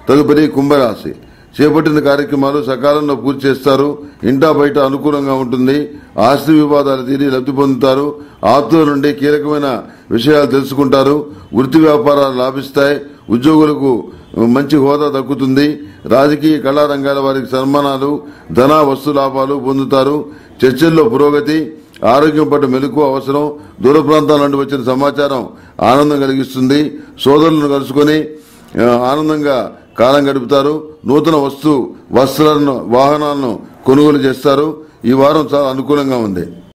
తదుపరి కుంభరాశి చేపట్టిన కార్యక్రమాలు సకాలంలో పూర్తి చేస్తారు ఇంటా బయట అనుకూలంగా ఉంటుంది ఆస్తి వివాదాలు తీరి లబ్ధి పొందుతారు ఆప్తుల నుండి కీలకమైన విషయాలు తెలుసుకుంటారు వృత్తి వ్యాపారాలు లాభిస్తాయి ఉద్యోగులకు మంచి హోదా దక్కుతుంది రాజకీయ కళారంగాల వారికి సన్మానాలు ధన వస్తు లాభాలు పొందుతారు చర్చల్లో పురోగతి ఆరోగ్యం పట్ల మెలకు అవసరం దూర ప్రాంతాల నుండి వచ్చిన సమాచారం ఆనందం కలిగిస్తుంది సోదరులను కలుసుకొని ఆ, ఆనందంగా కాలం గడుపుతారు నూతన వస్తు వస్త్రాలను వాహనాలను కొనుగోలు చేస్తారు ఈ వారం చాలా అనుకూలంగా ఉంది